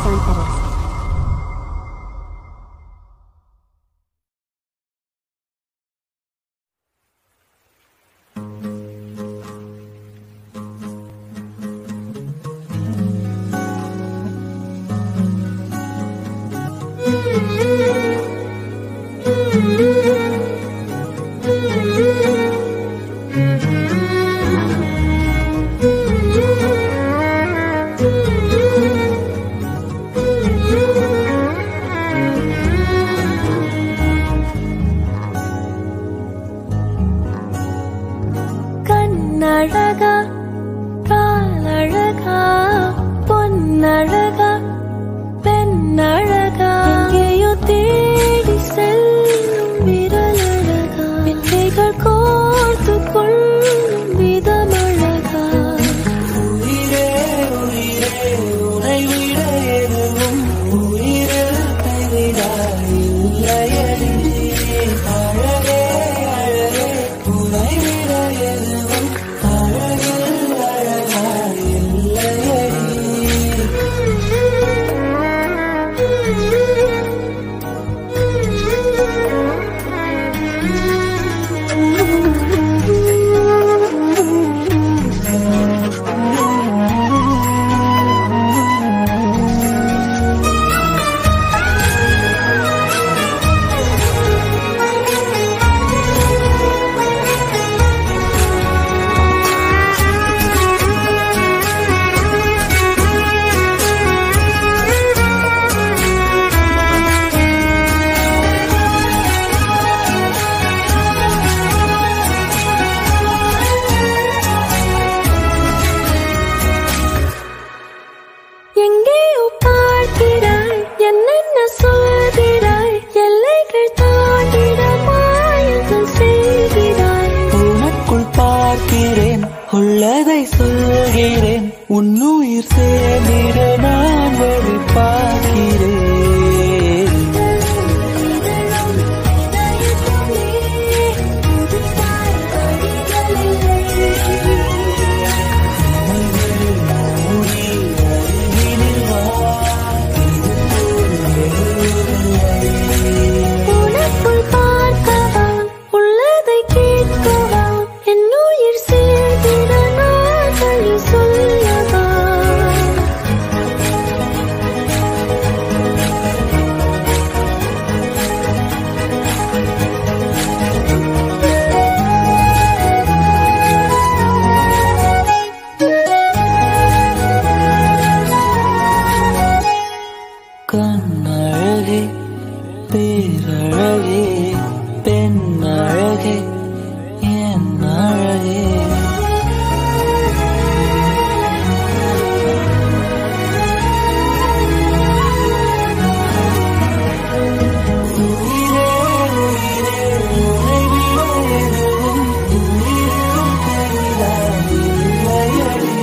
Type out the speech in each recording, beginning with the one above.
Santares. கண்ணழகா காலழகா பொன்னழகா பெண்ணழகா எங்கேயோ தேடி செல்லும் விரலழகா பிள்ளைகள் கோர்த்து கொள்ளும் விதமழகா உயிரே உயிரே உனை விட எதுவும் உயிரில் கைவிடாய் இல்லையடி அழகே அழகே உனை விட எதுவும் அழகில் அழகாய் இல்லையடி எங்கேயோ பார்க்கிறாய் என்னென்ன சொல்கிறாய் எல்லைகள் தாண்டிட மாயங்கள் செய்கிறாய் உனக்குள் பார்க்கிறேன் உள்ளதை சொல்கிறேன் உன்னுயிர் சேர்ந்திட நான் வழி பார்க்கிறேன் உனக்குள் பார்க்கவா உள்ளதை கேட்கவா என் உயிர் சேர்ந்திட நான் வழி சொல்லவா கண்ணழகே பேரழகே பெண்ணழகே என் அழகே உயிரே உயிரே உன்னை விட எதுவும் உயிரிலும் கைவிடாய் இல்லையடி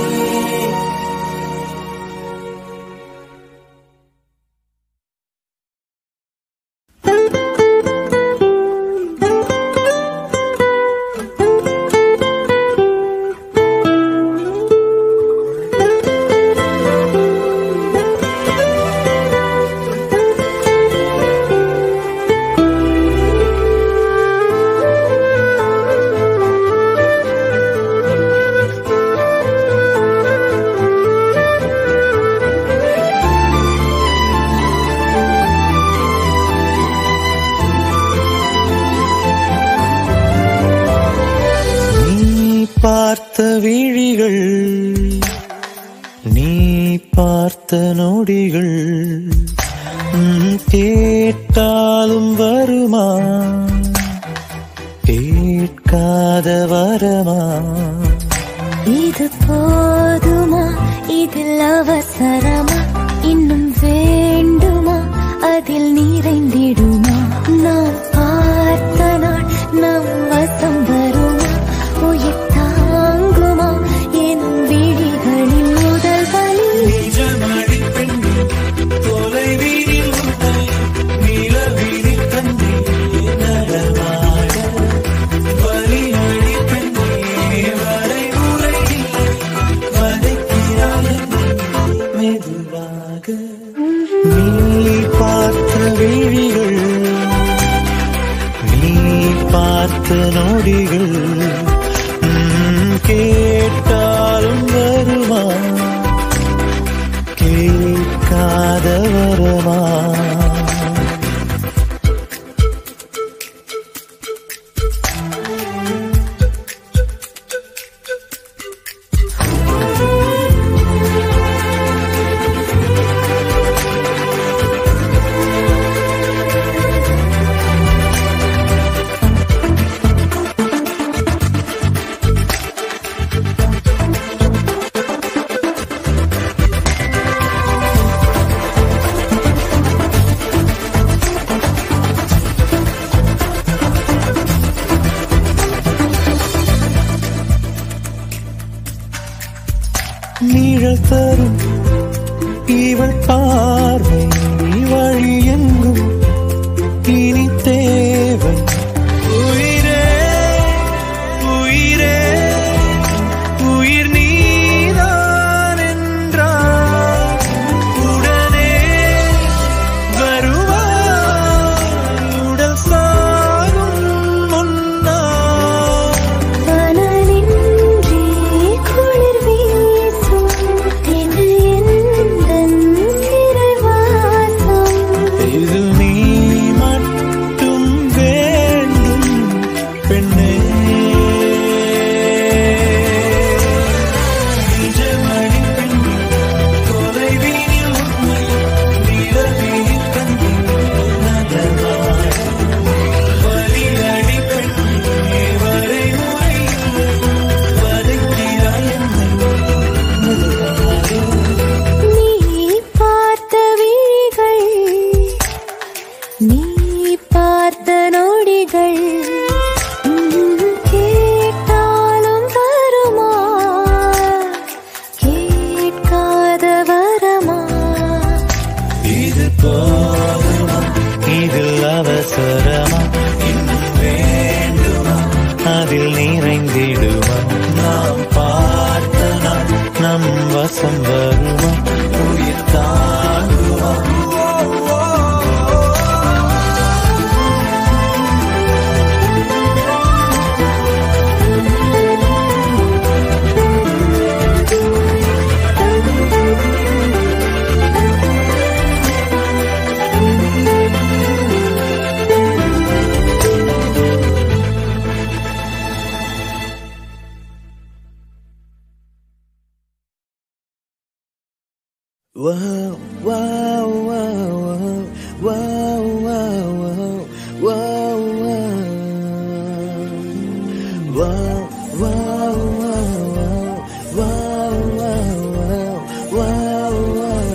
நீ பார்த்த விழிகள் நீ பார்த்த நொடிகள் ம், கேட்டாலும் வருமா கேட்காத வரமா இது போதுமா இதில் அவசரமா இன்னும் வேண்டுமா அதில் நிறைந்திடுமா நாம் பார்த்த நாள் நம் வசம் வருமா உயிர் தாங்குமா என் விழிகளின் முதல் வலி நிஜமடி பெண்ணே தொலைவீரில் உன்னை நிலவீரில் கண்டே நடமாட வலியடி பெண்ணே வரைமுறை இல்லை வதைக்கிறாய் என்னை மெதுவாக நொடிகள் ம், கேட்டாலும் வருமா கேட்காத வரமா நிழல் தரும் இவள் பார்வை வழி எங்கும் இனி தேவை உயிரே உயிரே உயிர் நீதான் என்றார் உடனே வருவாய் உடல் சாகும் முன்னால் மணலின்றி குளிர் வீசும் இது எந்தன் சிறைவாசம். இது நீ மட்டும் வேண்டும் பெண்ணே நிஜமணி பெண்ணே, தொலைவீனில் உண்மை, நிலவீனில் கண்ணே, நகர்வாய். வலியடி பெண்ணே, வரைமுறை இல்லை, வதைக்கிறாய் என்னை, மெதுவாக. நீ பார்த்த விழிகள் நீ பார்த்த நொடிகள் உம், கேட்டாலும் வருமா கேட்காத வரமா இது போதுமா இதில் அவசரமா இன்னும் வேண்டுமா அதில் நிறைந்திடுமா நாம் பார்த்த நாள் நம் வசம் வருமா உயிர் தாங்குமா Wow, wow, wow, wow, wow, wow, wow, wow, wow, wow, wow, wow, wow, wow, wow.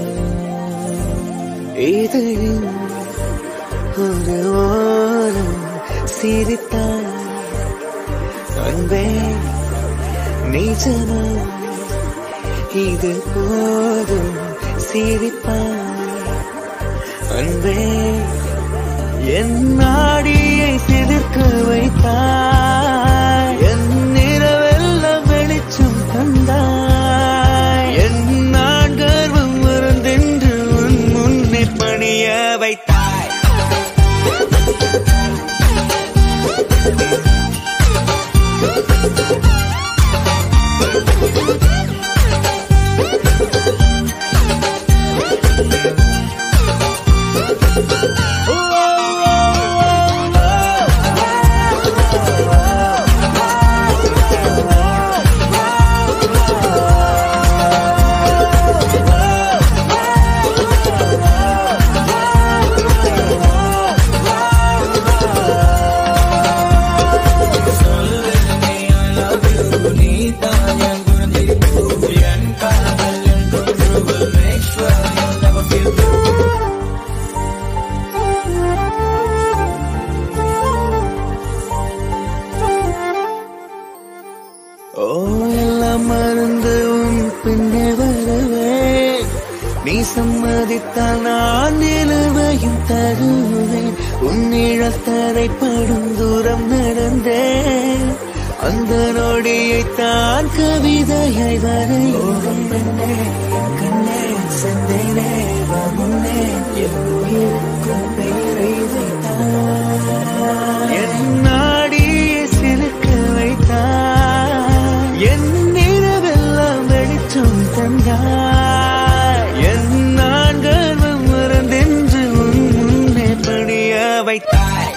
இதயம் ஒரு ஓரம் சிரித்தான் அன்பே நிஜமா இது போதும் சிரிப்பாய் அன்பே என் நாடியை சிலிர்க்க வைத்தாய் என் நிறவெல்லாம் வெளிச்சம் தந்தாய் என் நான் கர்வம் மறந்தென்று உன் முன்னே பணிய வைத்தாய் ஓ எல்லாம் மறந்து உன் பின்னே வருவேன் நீ சம்மதித்தால் நான் நிலுவையும் தருவேன் உன் நிழத்தரை படும் தூரம் நடந்தேன் அந்த நொடியை தான் கவிதையாய் வரையோகம் பெண்ணே என் கண்ணே செந்தேனே வா முன்னே என் உயிருக்கும் பெயரை வைத்தாய் என் நாடியை சிலுக்க தந்தாய் என் நான்கள் மறந்தென்று உன் முன்னே பணிய வைத்தாய்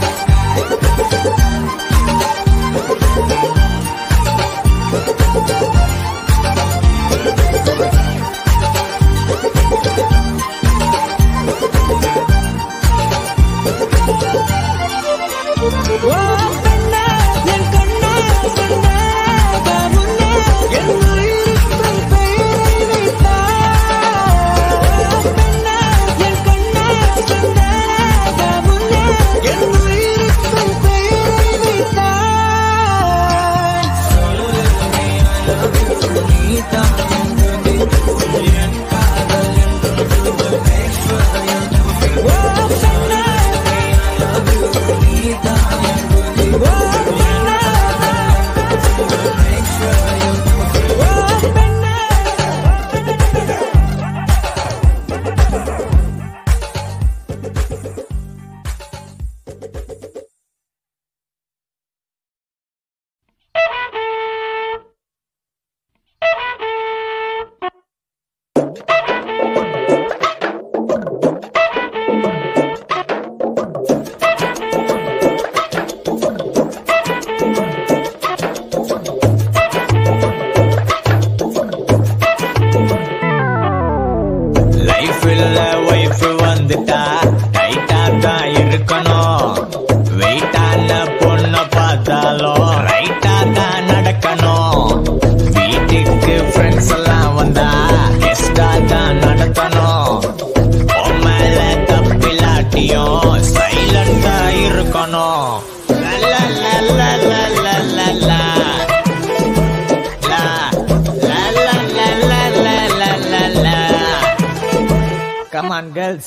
ஓ பெண்ணே, என் கண்ணே, பெண்ணே, வா முன்னே, என் உயிருக்குள் பெயரை வைத்தாய். பெண்ணே, என் கண்ணே, பெண்ணே, வா முன்னே, என் உயிருக்குள் பெயரை வைத்தாய். ஓ பெண்ணே, லைஃப்ல ஒய்ஃப் வந்துட்டா டைட்டா தான் இருக்கணும் வெயிட்டான பொண்ண பார்த்தாலும் ரைட்டா தான் நடக்கணும் வீட்டுக்கு ஃப்ரெண்ட்ஸ் எல்லாம் வந்தா கெஸ்டா தான் நடத்தணும் உன் மேல தப்பிலாட்டியும் சைலண்டா இருக்கணும் லா, லா, லா, லா, லா, லா, லா. La, la, la, la, la, la, la, la, la. Come on, girls.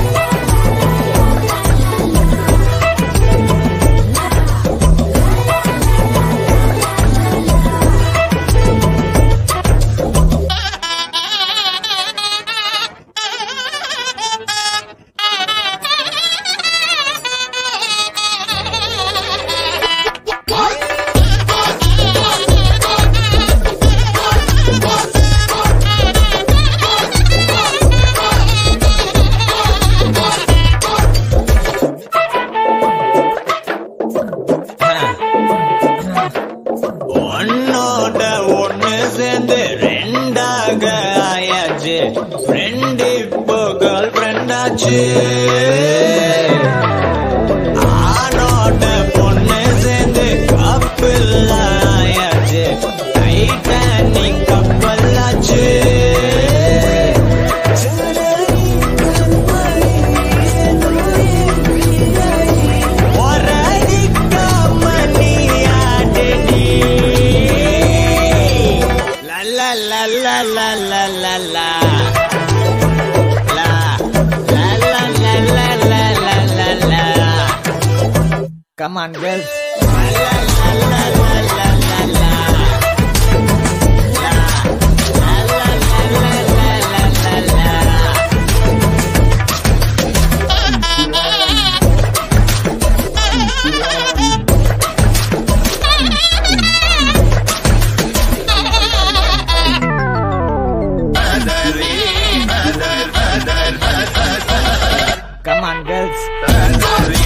ஒன்னோட ஒண்ணு சேர்ந்து ரெண்டாக ஆயாச்சு ஃப்ரெண்ட் இப்போ கேர்ள் ஃப்ரெண்டாச்சு ஆணோட பொண்ணு சேர்ந்து கப்பில் ஆயாச்சு டைட்டானிக் கப்பலாச்சு ஒரடிக்காம நீ ஆடடி. லா, லா, லா, லா, லா, லா, லா, லா. லா, லா, லா, லா, லா, லா, லா, லா, லா. Come on, girls. La, la, la, la, la, la, la, la. La, la, la, la, la, la, la, la, la. Come on, girls.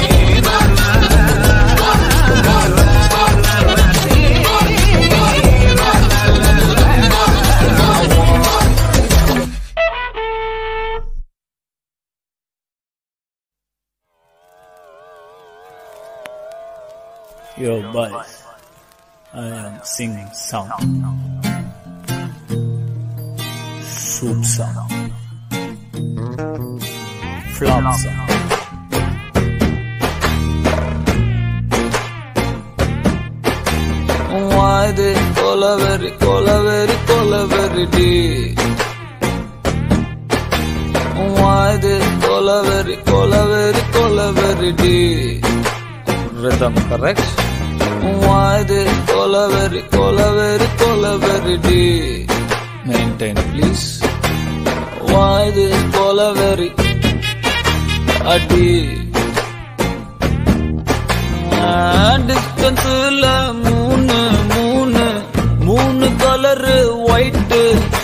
Yo, boys, I am singing song. Soup song. Flop song. Why they colaveri, colaveri, colaveri D? Why they colaveri, colaveri, colaveri D? Rhythm correct? Why they colaveri, colaveri, colaveri D? Maintain please. Why they colaveri? அடி டிஸ்டன்ஸ்ல மூணு மூணு மூணு colour white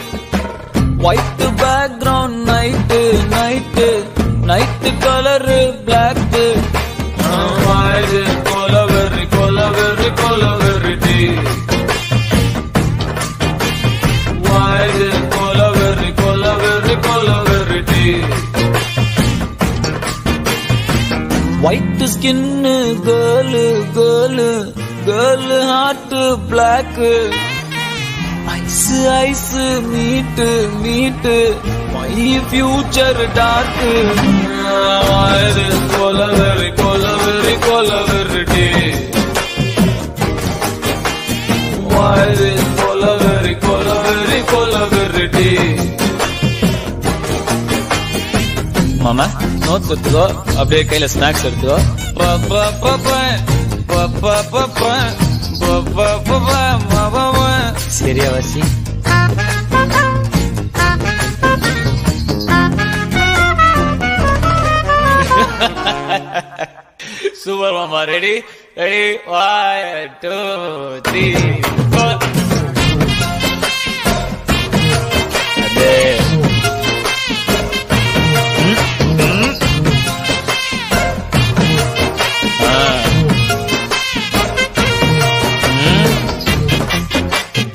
future black வாயுது கொலவெறி கொலவெறி கொலவெறி tea வாயுது கொலவெறி கொலவெறி கொலவெறி tea white skin girl girl girl heart block ice ice மீட்டு மீட்டு my future dark வாயுது கொலவெறி கொலவெறி கொலவெறி tea வாயுது கொலவெறி கொலவெறி கொலவெறி tea மாமா notes எடுத்துக்கோ அப்படியே கையில ஸ்நாக்ஸ் எடுத்துக்கோ ப, ப, ப, ப, ப, ப, ப, ப, ப, ப, ப, ப, ம, ப, ப. சரியா வாசி சூப்பர் மாமா ready ready one two three four அதே ஆ. ம்.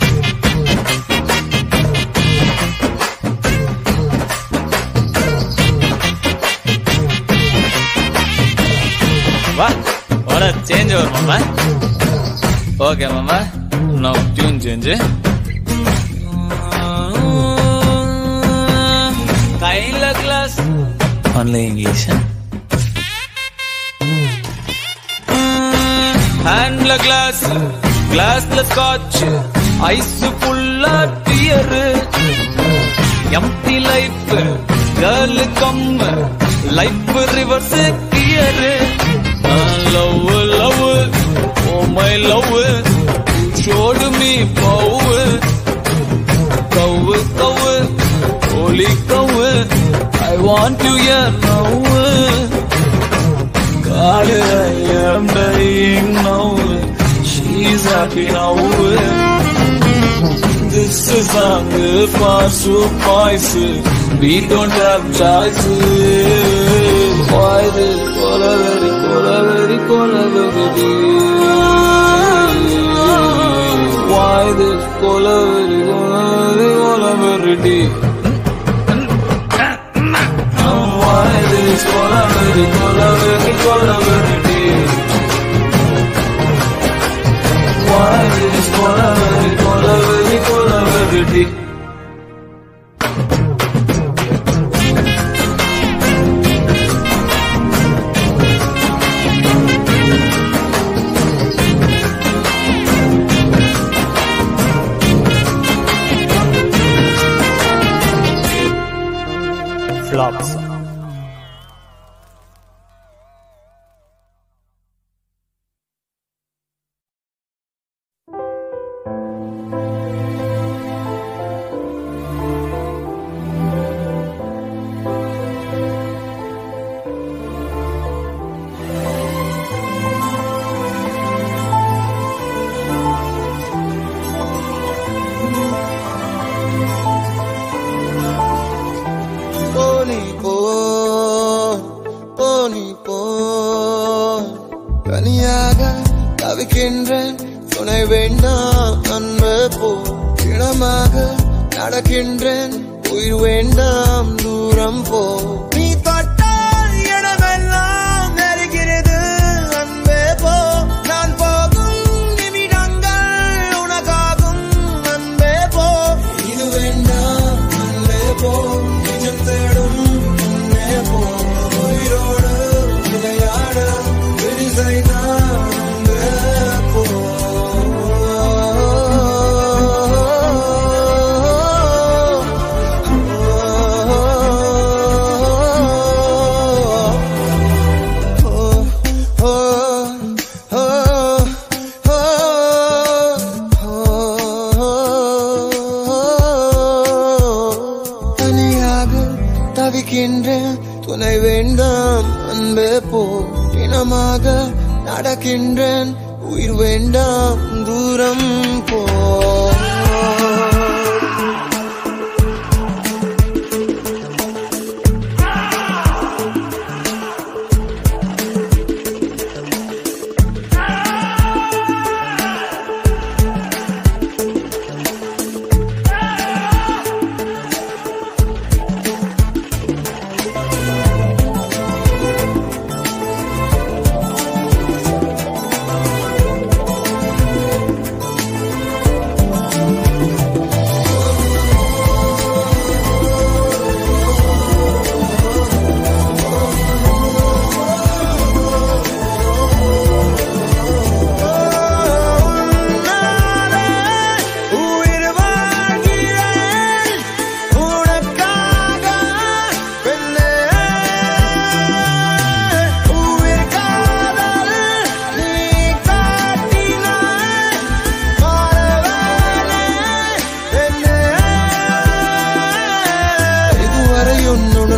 வா வர சேஞ்ச் வரும் மாமா ஓகே மாமா நான் டியூன் சேஞ்ச் கையில கிளாஸ் ஒன்லி இங்கிலீஷ் ஹேண்ட்ல கிளாஸ் கிளாஸ்ல ஸ்காட்ச் ஐஸ் ஃபுல்லா dear empty life girl come life reverse gear love love oh my love showed me bow கவு கவு holy கவு I want to hear now God, I am dying now. She's happy now. This is song for surprise. We don't have choice. Why this cola very cola very cola very Why this cola very cola very cola very deep? Why this cola very cola very cola very deep? Why this cola very cola very cola very deep? flops. Fani போ போனி போ தனியாக தவிக்கின்றேன் துணை வேண்டாம் அன்பு போ இடமாக நடக்கின்றேன் உயிர் வேண்டாம் தூரம் போ நீ தொட்டால் இடமெல்லாம் நெருகிறது அன்பே போ நான் போகும் நிமிடங்கள் உனக்காகும் அன்பே போ இது வேண்டாம் அன்பே போ நிஜம் தேடும் அன்பே போ உயிரோடு விளையாட விரிசைதான் அன்பே போ தனியாக தவிக்கின்றேன் துணை வேண்டாம் அன்பே போ இனமாக நடக்கின்றேன் உயிர் வேண்டாம் தூரம் போ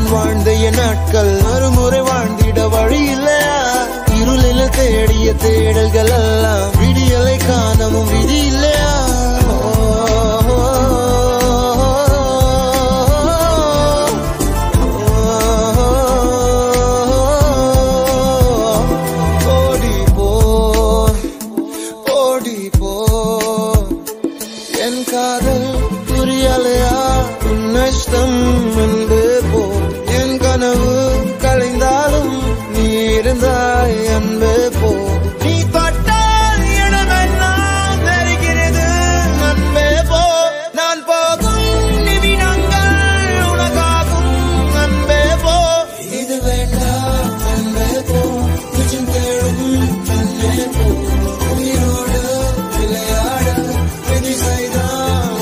வாழ்ந்த என் நாட்கள் மறுமுறை வாழ்ந்திட வழி இல்லையா இருளில் தேடிய தேடல்கள் எல்லாம் விடியலை காணவும் விதி இல்லையா ஓடி போ ஓடி போ என் காதல் புரியலையா உன் நஷ்டம் என்று போ என் கனவு கலைந்தாலும் நீ இருந்தாய் அன்பே போ நீ தொட்டால் இடமெல்லாம் தெரிகிறது அன்பே போ நான் போகும் நிமிடங்கள் உனக்காகும் அன்பே போ இது வேண்டாம் அன்பே போ நிஜம் தேடும் அன்பே போ உயிரோடு விளையாட விதி செய்தான்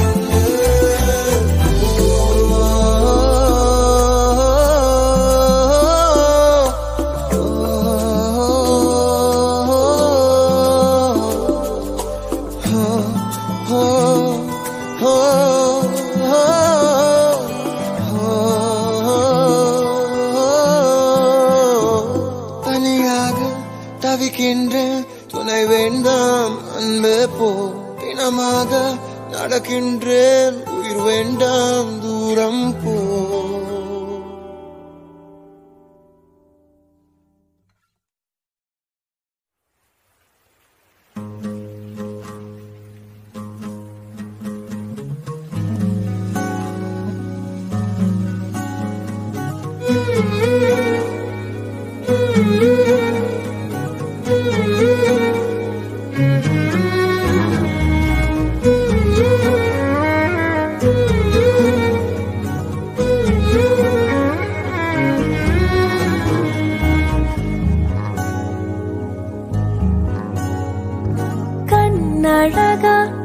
தனியாக தவிக்கின்றேன் துணை வேண்டாம் அன்பே போ இனமாக நடக்கின்றேன் உயிர் வேண்டாம் தூரம் போ கண்ணழகா